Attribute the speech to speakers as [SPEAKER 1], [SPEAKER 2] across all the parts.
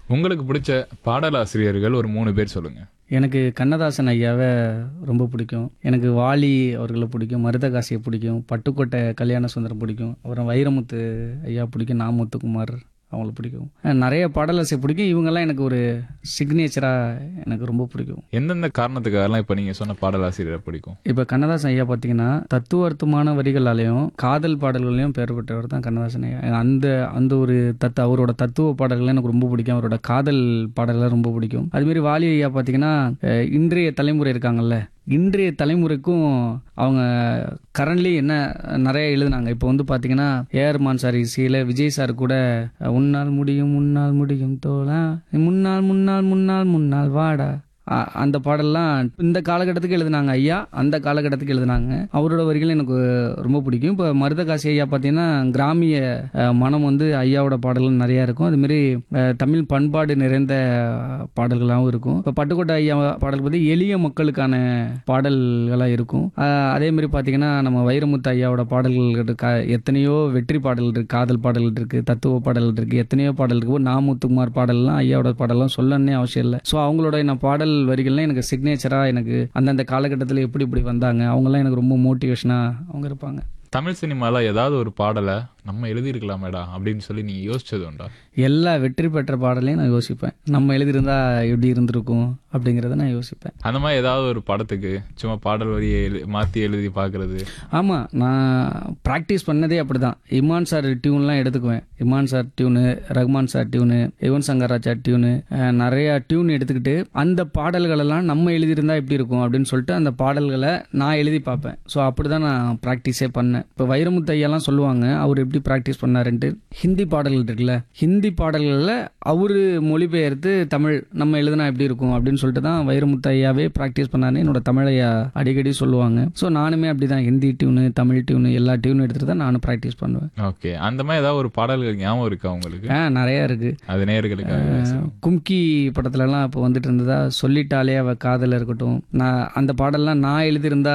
[SPEAKER 1] உங்களுக்கு பிடிச்ச பாடலாசிரியர்கள் ஒரு மூணு பேர் சொல்லுங்க
[SPEAKER 2] எனக்கு கண்ணதாசன் ஐயாவை ரொம்ப பிடிக்கும் எனக்கு வாலி அவர்களை பிடிக்கும் மருதகாசியை பிடிக்கும் பட்டுக்கோட்டை கல்யாண சுந்தரம் பிடிக்கும் அப்புறம் வைரமுத்து ஐயா பிடிக்கும் நாமுத்துக்குமார் அவங்கள பிடிக்கும் அஹ் நிறைய பாடலாசிரியர் பிடிக்கும் இவங்கெல்லாம் எனக்கு ஒரு சிக்னேச்சராக எனக்கு ரொம்ப பிடிக்கும்
[SPEAKER 1] எந்தெந்த காரணத்துக்காகலாம் இப்போ நீங்க சொன்ன பாடலாசிரியரை பிடிக்கும்
[SPEAKER 2] இப்போ கண்ணதாசன் ஐயா பார்த்தீங்கன்னா தத்துவார்த்தமான வரிகளாலையும் காதல் பாடல்களையும் பெயர் பெற்றவர் தான் கண்ணதாசன் ஐயா அந்த அந்த ஒரு தத்து அவரோட தத்துவ பாடல்கள் எனக்கு ரொம்ப பிடிக்கும் அவரோட காதல் பாடல்கள் ரொம்ப பிடிக்கும் அதுமாரி வாலி ஐயா பார்த்தீங்கன்னா அஹ், இன்றைய தலைமுறை இருக்காங்கல்ல இன்றைய தலைமுறைக்கும் அவங்க கரண்ட்லி என்ன நிறைய எழுதுனாங்க இப்போ வந்து பார்த்தீங்கன்னா ஏஆர் மான் சார் இசையில் விஜய் சார் கூட அஹ், உன்னால் முடியும் முன்னால் முடியும் தோழா முன்னால் முன்னால் முன்னால் முன்னால் வாடா அ- அந்த பாடல்லாம் இந்த காலகட்டத்துக்கு எழுதுனாங்க ஐயா அந்த காலகட்டத்துக்கு எழுதுனாங்க அவரோட வரிகள் எனக்கு ரொம்ப பிடிக்கும் இப்போ மருதகாசி ஐயா பார்த்தீங்கன்னா கிராமிய அஹ், மனம் வந்து ஐயாவோட பாடல்கள் நிறையா இருக்கும் அதுமாரி அஹ், தமிழ் பண்பாடு நிறைந்த பாடல்களாகவும் இருக்கும் இப்போ பட்டுக்கோட்டை ஐயா பாடல் பற்றி எளிய மக்களுக்கான பாடல்களாக இருக்கும் அஹ், அதே மாதிரி பார்த்தீங்கன்னா நம்ம வைரமுத்து ஐயாவோட பாடல்கள் இருக்கு எத்தனையோ வெற்றி பாடல்கள் இருக்கு காதல் பாடல்கள் இருக்கு தத்துவ பாடல்கள் இருக்கு எத்தனையோ பாடல் இருக்கு நாமுத்துக்குமார் பாடல்லாம் ஐயாவோட பாடல்லாம் சொல்லணும்னே அவசியம் இல்லை ஸோ அவங்களோட நான் பாடல் வரிகள்லாம் எனக்கு சிக்னேச்சராக எனக்கு அந்தந்த காலகட்டத்தில் எப்படி இப்படி வந்தாங்க அவங்கெல்லாம் எனக்கு ரொம்ப மோட்டிவேஷனாக அவங்க இருப்பாங்க
[SPEAKER 1] தமிழ் சினிமால ஏதாவது ஒரு பாடலை நம்ம எழுதியிருக்கலாமேடா அப்படின்னு சொல்லி நீங்க யோசிச்சது உண்டா
[SPEAKER 2] எல்லா வெற்றி பெற்ற பாடலையும் நான் யோசிப்பேன் நம்ம எழுதியிருந்தா எப்படி இருந்திருக்கும் அப்படிங்கிறத நான் யோசிப்பேன்
[SPEAKER 1] அந்த மாதிரி ஏதாவது ஒரு படத்துக்கு சும்மா பாடல் வரியை எழு மாற்றி எழுதி பார்க்கறது
[SPEAKER 2] ஆமாம் நான் ப்ராக்டிஸ் பண்ணதே அப்படி தான் இமான் சார் டியூன்லாம் எடுத்துக்குவேன் Imman sir tune Rahman sir tune Yuvan Shankar Raja tune அஹ், நிறைய டியூன் எடுத்துக்கிட்டு அந்த பாடல்களெல்லாம் நம்ம எழுதியிருந்தா எப்படி இருக்கும் அப்படின்னு சொல்லிட்டு அந்த பாடல்களை நான் எழுதி பார்ப்பேன் ஸோ அப்படி தான் நான் ப்ராக்டிஸே பண்ணேன் இப்போ வைரமுத்து ஐயாலாம் சொல்லுவாங்க அவர் எப்படி ப்ராக்டிஸ் பண்ணாருன்ட்டு ஹிந்தி பாடல்கள் இருக்குல்ல ஹிந்தி பாடல்களில் அவர் மொழிபெயர்த்து தமிழ் நம்ம எழுதுனா எப்படி இருக்கும் அப்படின்னு சொல்லிட்டு தான் வைரமுத்து ஐயாவே ப்ராக்டிஸ் பண்ணாருன்னு என்னோட தமிழ் ஐயா அடிக்கடி சொல்லுவாங்க ஸோ நானுமே அப்படி தான் ஹிந்தி டியூனு தமிழ் டியூனு எல்லா டியூனும் எடுத்துட்டு தான் நானும் ப்ராக்டிஸ் பண்ணுவேன்
[SPEAKER 1] ஓகே அந்த மாதிரி ஏதாவது ஒரு பாடல்கள் ஞாபகம் இருக்கா உங்களுக்கு
[SPEAKER 2] ஆ நிறையா இருக்குது
[SPEAKER 1] அது நேர்களுக்காக
[SPEAKER 2] கும்கி படத்துலலாம் இப்போ வந்துட்டு இருந்ததா சொல்லிட்டாலே அவ காதல இருக்கட்டும் நான் அந்த பாடல்லாம் நான் எழுதியிருந்தா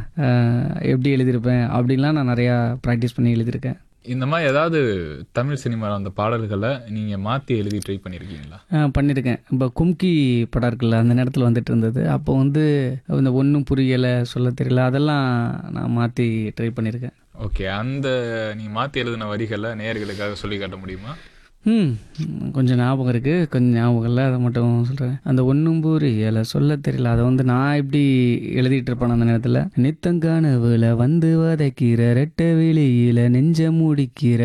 [SPEAKER 2] அஹ், எப்படி எழுதியிருப்பேன் அப்படின்லாம் நான் நிறையா ப்ராக்டிஸ் பண்ணி எழுதியிருக்கேன்
[SPEAKER 1] இந்த மாதிரி ஏதாவது தமிழ் சினிமாவில் அந்த பாடல்களை நீங்க மாத்தி எழுதி ட்ரை பண்ணியிருக்கீங்களா
[SPEAKER 2] அஹ், பண்ணியிருக்கேன் இப்போ கும்கி படம் இருக்குல்ல அந்த நேரத்தில் வந்துட்டு இருந்தது அப்போ வந்து இந்த ஒன்றும் புரியலை சொல்ல தெரியல அதெல்லாம் நான் மாற்றி ட்ரை பண்ணியிருக்கேன்
[SPEAKER 1] ஓகே அந்த நீங்க மாத்தி எழுதின வரிகளை நேயர்களுக்காக சொல்லி காட்ட முடியுமா
[SPEAKER 2] ம் கொஞ்சம் ஞாபகம் இருக்குது கொஞ்சம் ஞாபகம் இல்லை அதை மட்டும் சொல்கிறேன் அந்த ஒன்றும் புரியலை சொல்ல தெரியல அதை வந்து நான் எப்படி எழுதிட்டு இருப்பேன் அந்த நேரத்தில் நித்தங்கானவுல வந்து வதைக்கிற ரெட்ட வெளியில நெஞ்ச முடிக்கிற